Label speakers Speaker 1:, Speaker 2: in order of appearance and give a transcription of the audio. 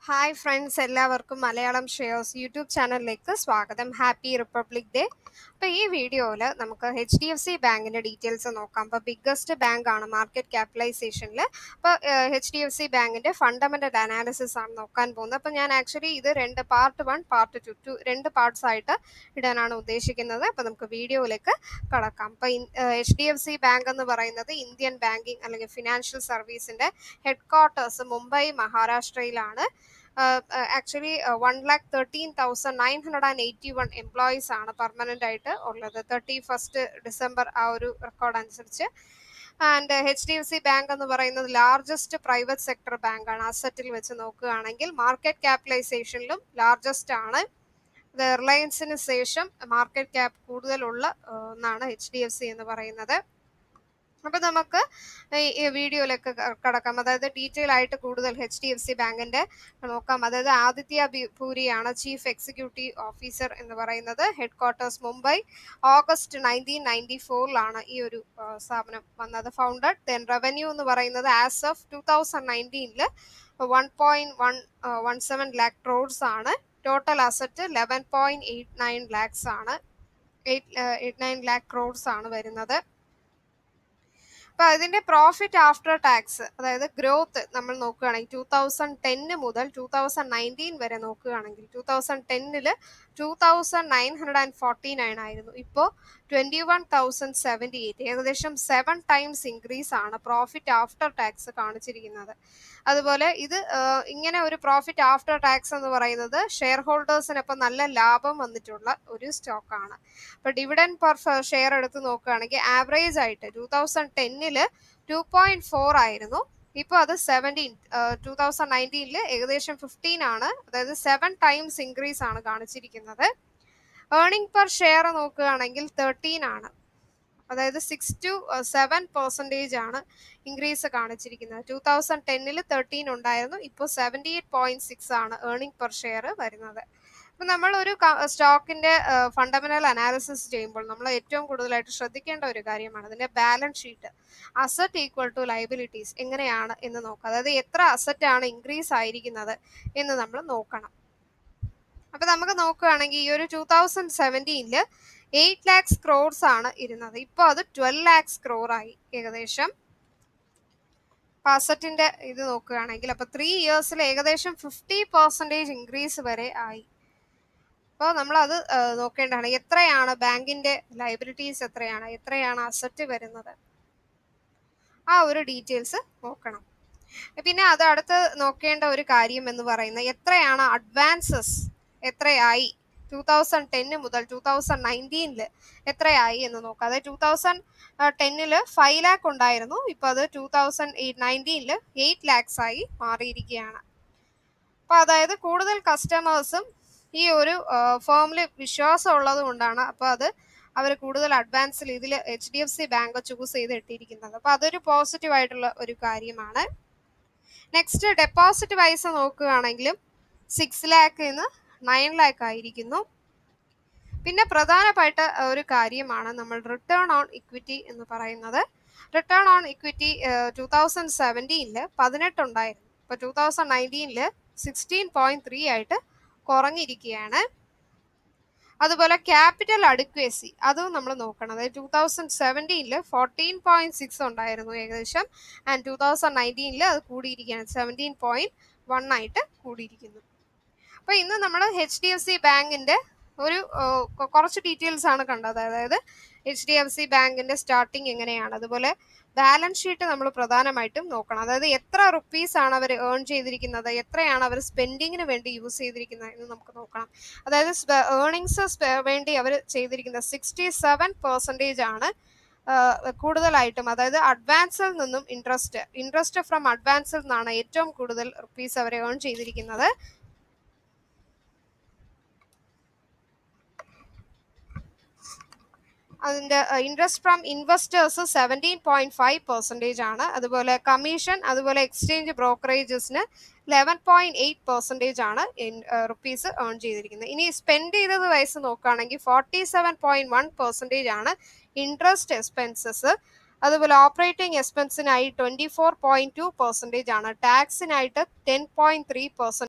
Speaker 1: hi friends എല്ലാവർക്കും Malayalam shares YouTube ചാനലിലേക്ക് സ്വാഗതം ഹാപ്പി റിപ്പബ്ലിക് ഡേ അപ്പോൾ ഈ വീഡിയോയിൽ നമുക്ക് എച്ച് ഡി എഫ് സി ബാങ്കിൻ്റെ ഡീറ്റെയിൽസ് നോക്കാം അപ്പോൾ ബിഗ്ഗസ്റ്റ് ബാങ്ക് ആണ് മാർക്കറ്റ് ക്യാപിറ്റലൈസേഷനിൽ അപ്പോൾ എച്ച് ഡി എഫ് സി ബാങ്കിൻ്റെ ഫണ്ടമെൻ്റൽ അനാലിസിസ് ആണ് നോക്കാൻ പോകുന്നത് അപ്പോൾ ഞാൻ ആക്ച്വലി ഇത് രണ്ട് part one part two two രണ്ട് പാർട്സ് ആയിട്ട് ഇടാനാണ് ഉദ്ദേശിക്കുന്നത് അപ്പോൾ നമുക്ക് വീഡിയോയിലേക്ക് കടക്കാം അപ്പോൾ H D F C bank എന്ന് പറയുന്നത് ഇന്ത്യൻ ബാങ്കിങ് അല്ലെങ്കിൽ ഫിനാൻഷ്യൽ സർവീസിൻ്റെ ഹെഡ് ക്വാർട്ടേഴ്സ് മുംബൈ മഹാരാഷ്ട്രയിലാണ് actually one lakh thirteen thousand nine hundred and eighty one employees ആണ് പെർമനൻ്റ് ആയിട്ട് ഉള്ളത് തേർട്ടി ഫസ്റ്റ് ഡിസംബർ ആ ഒരു റെക്കോർഡ് അനുസരിച്ച് and H D F C bank എന്ന് പറയുന്നത് ലാർജസ്റ്റ് പ്രൈവറ്റ് സെക്ടർ ബാങ്കാണ് അസറ്റിൽ വെച്ച് നോക്കുകയാണെങ്കിൽ മാർക്കറ്റ് ക്യാപിറ്റലൈസേഷനിലും ലാർജസ്റ്റ് ആണ് റിലയൻസിന് ശേഷം മാർക്കറ്റ് ക്യാപ് കൂടുതലുള്ള ഒന്നാണ് എച്ച് ഡി എഫ് സി എന്ന് പറയുന്നത് അപ്പോൾ നമുക്ക് ഈ വീഡിയോയിലേക്ക് കടക്കാം അതായത് ഡീറ്റെയിൽ ആയിട്ട് കൂടുതൽ എച്ച് ഡി എഫ് സി ബാങ്കിൻ്റെ നോക്കാം അതായത് ആദിത്യ പൂരിയാണ് ചീഫ് എക്സിക്യൂട്ടീവ് ഓഫീസർ എന്ന് പറയുന്നത് head quarters Mumbai August nineteen ninety ഫോറിലാണ് ഈ ഒരു സ്ഥാപനം വന്നത് ഫൗണ്ടഡ് ദെൻ റവന്യൂ എന്ന് പറയുന്നത് ആസ് ഓഫ് ടു തൗസൻഡ് നയൻറ്റീനിൽ one point one one seven lakh crores ആണ് total asset eleven point eight nine lakhs ആണ് eight eight nine lakh crores ആണ് വരുന്നത് അപ്പോൾ അതിൻ്റെ പ്രോഫിറ്റ് ആഫ്റ്റർ ടാക്സ് അതായത് ഗ്രോത്ത് നമ്മൾ നോക്കുകയാണെങ്കിൽ ടൂ തൗസൻഡ് ടെന്ന് മുതൽ ടൂ തൗസൻഡ് നയൻറ്റീൻ വരെ നോക്കുകയാണെങ്കിൽ ടൂ തൗസൻഡ് ടെന്നിൽ two thousand nine hundred and forty nine ആയിരുന്നു ഇപ്പോൾ twenty one thousand seventy eight ഏകദേശം സെവൻ ടൈംസ് ഇൻക്രീസ് ആണ് പ്രോഫിറ്റ് ആഫ്റ്റർ ടാക്സ് കാണിച്ചിരിക്കുന്നത് അതുപോലെ ഇത് ഇങ്ങനെ ഒരു പ്രോഫിറ്റ് ആഫ്റ്റർ ടാക്സ് എന്ന് പറയുന്നത് ഷെയർ ഹോൾഡേഴ്സിന് ഇപ്പം നല്ല ലാഭം വന്നിട്ടുള്ള ഒരു സ്റ്റോക്കാണ് അപ്പോൾ ഡിവിഡൻ പെർ ഷെയർ എടുത്ത് നോക്കുകയാണെങ്കിൽ ആവറേജ് ആയിട്ട് ടൂ തൗസൻഡ് ടെന്നിൽ ടു പോയിൻറ്റ് ഫോർ ആയിരുന്നു ഇപ്പോൾ അത് സെവൻറ്റീൻ ടൂ തൗസൻഡ് നയൻറ്റീനിൽ ഏകദേശം ഫിഫ്റ്റീൻ ആണ് അതായത് സെവൻ ടൈംസ് ഇൻക്രീസ് ആണ് കാണിച്ചിരിക്കുന്നത് ഏർണിംഗ് പെർ ഷെയർ നോക്കുകയാണെങ്കിൽ തേർട്ടീൻ ആണ് അതായത് സിക്സ് ടു സെവൻ പെർസെൻറ്റേജ് ആണ് ഇൻക്രീസ് കാണിച്ചിരിക്കുന്നത് ടൂ തൗസൻഡ് ടെന്നിൽ തേർട്ടീൻ ഉണ്ടായിരുന്നു ഇപ്പോൾ സെവൻറ്റി എയ്റ്റ് പോയിൻറ്റ് സിക്സ് ആണ് ഏർണിംഗ് പെർ ഷെയർ വരുന്നത് അപ്പം നമ്മൾ ഒരു സ്റ്റോക്കിന്റെ ഫണ്ടമെന്റൽ അനാലിസിസ് ചെയ്യുമ്പോൾ നമ്മൾ ഏറ്റവും കൂടുതലായിട്ട് ശ്രദ്ധിക്കേണ്ട ഒരു കാര്യമാണ് അതിന്റെ balance sheet asset equal to liabilities എങ്ങനെയാണ് എന്ന് നോക്കുക അതായത് എത്ര അസറ്റ് ആണ് ഇൻക്രീസ് ആയിരിക്കുന്നത് എന്ന് നമ്മൾ നോക്കണം അപ്പൊ നമുക്ക് നോക്കുകയാണെങ്കിൽ ഈ ഒരു ടൂ തൗസൻഡ് സെവൻറ്റീനില് എയ്റ്റ് ലാക്സ് ക്രോർസ് ആണ് ഇരുന്നത് ഇപ്പോൾ അത് ട്വൽവ് ലാക്സ് ക്രോർ ആയി ഏകദേശം അസറ്റിന്റെ ഇത് നോക്കുകയാണെങ്കിൽ അപ്പൊ ത്രീ ഇയേഴ്സിൽ ഏകദേശം ഫിഫ്റ്റി പെർസെൻറ്റേജ് ഇൻക്രീസ് വരെ ആയി അപ്പോൾ നമ്മൾ അത് നോക്കേണ്ടതാണ് എത്രയാണ് ബാങ്കിന്റെ ലൈബിലിറ്റീസ് എത്രയാണ് എത്രയാണ് അസറ്റ് വരുന്നത് ആ ഒരു ഡീറ്റെയിൽസ് നോക്കണം പിന്നെ അത് അടുത്ത് നോക്കേണ്ട ഒരു കാര്യം എന്ന് പറയുന്നത് എത്രയാണ് അഡ്വാൻസസ് എത്രയായി ടൂ തൗസൻഡ് ടെന്ന് മുതൽ ടൂ തൗസൻഡ് നയൻറ്റീനിൽ എത്രയായി എന്ന് നോക്കാം അതായത് ടൂ തൗസൻഡ് ടെന്നിൽ ഫൈവ് ലാക്ക് ഉണ്ടായിരുന്നു ഇപ്പോൾ അത് ടൂ തൗസൻഡ് എയ്റ്റ് നയൻറ്റീനിൽ എയ്റ്റ് ലാക്സ് ആയി മാറിയിരിക്കുകയാണ് അപ്പോൾ അതായത് കൂടുതൽ കസ്റ്റമേഴ്സും ഈ ഒരു ഫേമിൽ വിശ്വാസം ഉള്ളത് കൊണ്ടാണ് അപ്പോൾ അത് അവർ കൂടുതൽ അഡ്വാൻസിൽ ഇതിൽ H D F C bank choose ചെയ്ത് ഇട്ടിരിക്കുന്നത് അപ്പോൾ അതൊരു പോസിറ്റീവ് ആയിട്ടുള്ള ഒരു കാര്യമാണ് നെക്സ്റ്റ് ഡെപ്പോസിറ്റ് വൈസ് നോക്കുകയാണെങ്കിലും സിക്സ് ലാക്കിൽ നിന്ന് നയൻ ലാക്ക് ആയിരിക്കുന്നു പിന്നെ പ്രധാനപ്പെട്ട ഒരു കാര്യമാണ് നമ്മൾ റിട്ടേൺ ഓൺ ഇക്വിറ്റി എന്ന് പറയുന്നത് return on equity two thousand സെവൻറ്റീനിൽ പതിനെട്ടുണ്ടായിരുന്നു ഇപ്പോൾ ടൂ തൗസൻഡ് നയൻറ്റീനിൽ സിക്സ്റ്റീൻ പോയിൻറ്റ് ത്രീ ആയിട്ട് കുറഞ്ഞിരിക്കുകയാണ് അതുപോലെ ക്യാപിറ്റൽ അഡ്ക്വേസി അതും നമ്മൾ നോക്കണം അതായത് ടൂ തൗസൻഡ് സെവൻറ്റീനിൽ ഫോർട്ടീൻ പോയിന്റ് സിക്സ് ഉണ്ടായിരുന്നു ഏകദേശം ആൻഡ് ടൂ തൗസൻഡ് നയൻറ്റീനിൽ അത് കൂടിയിരിക്കുകയാണ് സെവൻറ്റീൻ പോയിന്റ് വൺ ആയിട്ട് കൂടിയിരിക്കുന്നു അപ്പോൾ ഇന്ന് നമ്മൾ എച്ച് ഡി എഫ് സി ബാങ്കിൻ്റെ ഒരു കുറച്ച് ഡീറ്റെയിൽസ് ആണ് കണ്ടത് അതായത് എച്ച് ഡി എഫ് സി ബാങ്കിൻ്റെ സ്റ്റാർട്ടിങ് എങ്ങനെയാണ് അതുപോലെ ബാലൻസ് ഷീറ്റ് നമ്മൾ പ്രധാനമായിട്ടും നോക്കണം അതായത് എത്ര റുപ്പീസ് ആണ് അവർ ഏൺ ചെയ്തിരിക്കുന്നത് എത്രയാണ് അവർ സ്പെൻഡിങ്ങിന് വേണ്ടി യൂസ് ചെയ്തിരിക്കുന്നത് എന്ന് നമുക്ക് നോക്കണം അതായത് ഏർണിങ്സ് വേണ്ടി അവർ ചെയ്തിരിക്കുന്നത് സിക്സ്റ്റി സെവൻ പെർസെൻറ്റേജ് ആണ് കൂടുതലായിട്ടും അതായത് അഡ്വാൻസിൽ നിന്നും ഇൻട്രസ്റ്റ് ഇൻട്രസ്റ്റ് ഫ്രം അഡ്വാൻസിൽ നിന്നാണ് ഏറ്റവും കൂടുതൽ റുപ്പീസ് അവർ ഏൺ ചെയ്തിരിക്കുന്നത് അതിൻ്റെ interest from investors seventeen point five percentage ആണ് അതുപോലെ കമ്മീഷൻ അതുപോലെ എക്സ്ചേഞ്ച് ബ്രോക്കറേജസിന് ലെവൻ പോയിന്റ് എയ്റ്റ് പെർസെൻറ്റേജ് ആണ് റുപ്പീസ് ഏൺ ചെയ്തിരിക്കുന്നത് ഇനി സ്പെൻഡ് ചെയ്തത് വയസ്സ് നോക്കുകയാണെങ്കിൽ forty seven point one percentage ആണ് ഇൻട്രസ്റ്റ് എക്സ്പെൻസസ് അതുപോലെ ഓപ്പറേറ്റിംഗ് എക്സ്പെൻസിനായി twenty four point two percentage ആണ് ടാക്സിനായിട്ട് ടെൻ പോയിന്റ് ത്രീ പെർസെൻറ്റ്